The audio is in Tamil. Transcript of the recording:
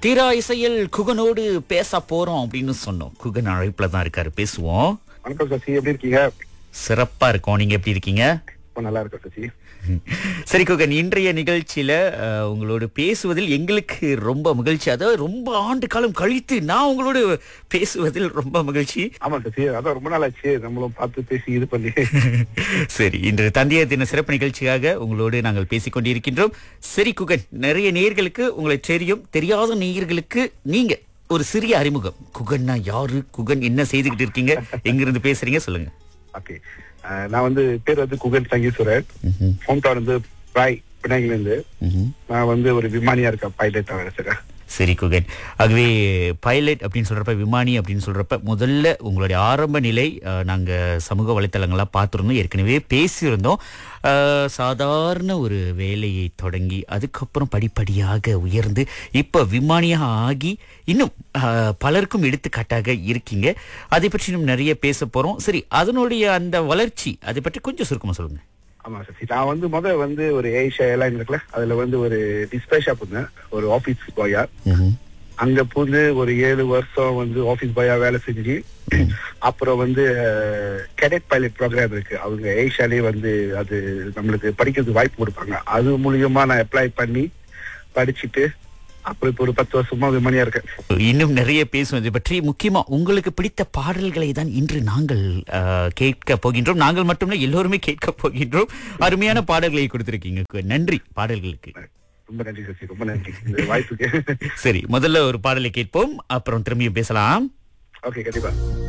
தீரா இசையில் குகனோடு பேச போறோம் அப்படின்னு சொன்னோம் குகன் அழைப்புல தான் இருக்காரு பேசுவோம் வணக்கம் சசி எப்படி இருக்கீங்க சிறப்பா இருக்கோம் நீங்க எப்படி இருக்கீங்க ரொம்ப நல்லா இருக்கேன் சசி சரி குகன் இன்றைய நிகழ்ச்சியில அஹ், உங்களோடு பேசுவதில் எங்களுக்கு ரொம்ப மகிழ்ச்சி அதாவது ரொம்ப ஆண்டு காலம் கழித்து நான் உங்களோடு பேசுவதில் ரொம்ப மகிழ்ச்சி ஆமா சசி அதான் ரொம்ப நாள் ஆச்சு நம்மளும் பார்த்து பேசி இது பண்ணி சரி இன்று தந்தையர் தின சிறப்பு நிகழ்ச்சியாக உங்களோடு நாங்கள் பேசிக் கொண்டிருக்கின்றோம் சரி குகன் நிறைய நேயர்களுக்கு உங்களை தெரியும் தெரியாத நேயர்களுக்கு நீங்க ஒரு சிறிய அறிமுகம் குகன்னா யாரு குகன் என்ன செய்துகிட்டு இருக்கீங்க எங்கிருந்து பேசுறீங்க சொல்லுங்க ஓகே நான் வந்து பேர் வந்து குகன் சங்கீஸ்வரன் ஹோம் டவுன் வந்து பிராய் பினாங்கில இருந்து ம்ஹும். நான் வந்து ஒரு விமானியா இருக்கேன் பைலட் வேலை செய்றேன் சரி குகன் ஆகவே பைலட் அப்படின்னு சொல்றப்ப விமானி அப்படின்னு சொல்றப்ப முதல்ல உங்களுடைய ஆரம்ப நிலை அஹ், நாங்க சமூக வலைத்தளங்கள்லாம் பார்த்துருந்தோம் ஏற்கனவே பேசியிருந்தோம் அஹ், சாதாரண ஒரு வேலையை தொடங்கி அதுக்கப்புறம் படிப்படியாக உயர்ந்து இப்ப விமானியாக ஆகி இன்னும் அஹ், பலருக்கும் எடுத்துக்காட்டாக இருக்கீங்க அதை பற்றி இன்னும் நிறைய பேச போறோம் சரி அதனுடைய அந்த வளர்ச்சி அதை பற்றி கொஞ்சம் சுருக்கமா சொல்லுங்க ஆமா சசி நான் வந்து முத வந்து ஒரு ஏஷியா ஏர்லைன் இருக்குல்ல அதுல வந்து ஒரு டிஸ்பேஷா இருந்தேன் ஒரு ஆபீஸ் பாயா அங்க பூந்து ஒரு ஏழு வருஷம் வந்து ஆபீஸ் பாயா வேலை செஞ்சு அப்புறம் வந்து கெடெட் பைலட் ப்ரோக்ராம் இருக்கு அவங்க ஏஷியாலே வந்து அது நம்மளுக்கு படிக்கிறதுக்கு வாய்ப்பு கொடுப்பாங்க அது மூலியமா நான் அப்ளை பண்ணி படிச்சுட்டு அப்புறம் இப்போ ஒரு பத்து வருஷமா விமானியா இருக்கேன் இன்னும் நிறைய பேசுவோம் இதை பற்றி முக்கியமா உங்களுக்கு பிடித்த பாடல்களை தான் இன்று நாங்கள் அஹ், கேட்க போகின்றோம் நாங்கள் மட்டுமே எல்லோருமே கேட்க போகின்றோம் அருமையான பாடல்களை கொடுத்திருக்கீங்க நன்றி பாடல்களுக்கு ரொம்ப நன்றி சசி ரொம்ப நன்றி இந்த வாய்ப்புக்கு சரி முதல்ல ஒரு பாடலை கேட்போம் அப்புறம் திரும்பியும் பேசலாம் ஓகே கண்டிப்பா